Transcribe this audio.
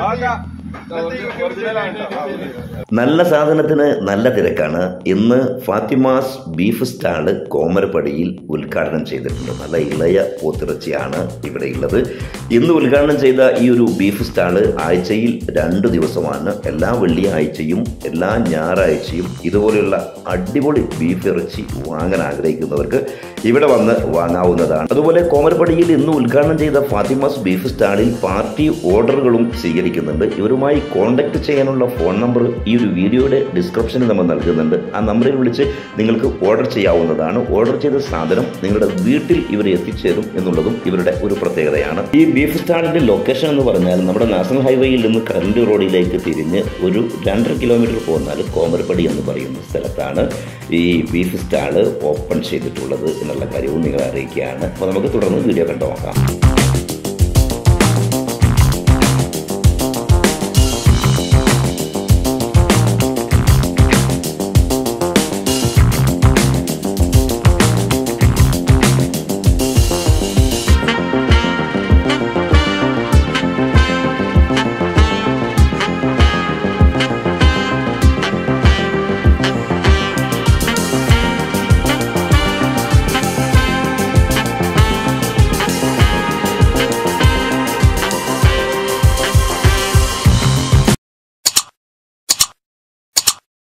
നല്ല സാധനത്തിന് നല്ല തിരക്കാണ് ഇന്ന് ഫാത്തിമാസ് ബീഫ് സ്റ്റാള് കോമരപ്പടിയിൽ ഉദ്ഘാടനം ചെയ്തിട്ടുണ്ട് നല്ല ഇളയ പോത്തിറച്ചിയാണ് ഇവിടെ ഉള്ളത് ഇന്ന് ഉദ്ഘാടനം ചെയ്ത ഈ ഒരു ബീഫ് സ്റ്റാള് ആഴ്ചയിൽ രണ്ട് ദിവസമാണ് എല്ലാ വെള്ളിയാഴ്ചയും എല്ലാ ഞായറാഴ്ചയും ഇതുപോലെയുള്ള അടിപൊളി ബീഫ് ഇറച്ചി വാങ്ങാൻ ആഗ്രഹിക്കുന്നവർക്ക് ഇവിടെ വന്ന് വാങ്ങാവുന്നതാണ് അതുപോലെ കോമരപ്പടിയിൽ ഇന്ന് ഉദ്ഘാടനം ചെയ്ത ഫാത്തിമാസ് ബീഫ് സ്റ്റാളിൽ പാർട്ടി ഓർഡറുകളും സ്വീകരിക്കുന്നുണ്ട് ഇവരുമായി കോൺടാക്ട് ചെയ്യാനുള്ള ഫോൺ നമ്പർ ഈ ഒരു വീഡിയോയുടെ ഡിസ്ക്രിപ്ഷനിൽ നമ്മൾ നൽകുന്നുണ്ട് ആ നമ്പറിൽ വിളിച്ച് നിങ്ങൾക്ക് ഓർഡർ ചെയ്യാവുന്നതാണ് ഓർഡർ ചെയ്ത സാധനം നിങ്ങളുടെ വീട്ടിൽ ഇവർ എത്തിച്ചേരും എന്നുള്ളതും ഇവരുടെ ഒരു പ്രത്യേകതയാണ് ഈ ബീഫ് സ്റ്റാളിന്റെ ലൊക്കേഷൻ എന്ന് പറഞ്ഞാൽ നമ്മുടെ നാഷണൽ ഹൈവേയിൽ നിന്ന് കറണ്ട് റോഡിലേക്ക് തിരിഞ്ഞ് ഒരു രണ്ടര കിലോമീറ്റർ പോന്നാൽ കോമരപ്പടി എന്ന് പറയുന്ന സ്ഥലത്താണ് ഈ ബീഫ് സ്റ്റാള് ഓപ്പൺ ചെയ്തിട്ടുള്ളത് എന്നുള്ള കാര്യവും നിങ്ങളെ അറിയിക്കുകയാണ് അപ്പോൾ നമുക്ക് തുടർന്ന് വീഡിയോ കണ്ടു നോക്കാം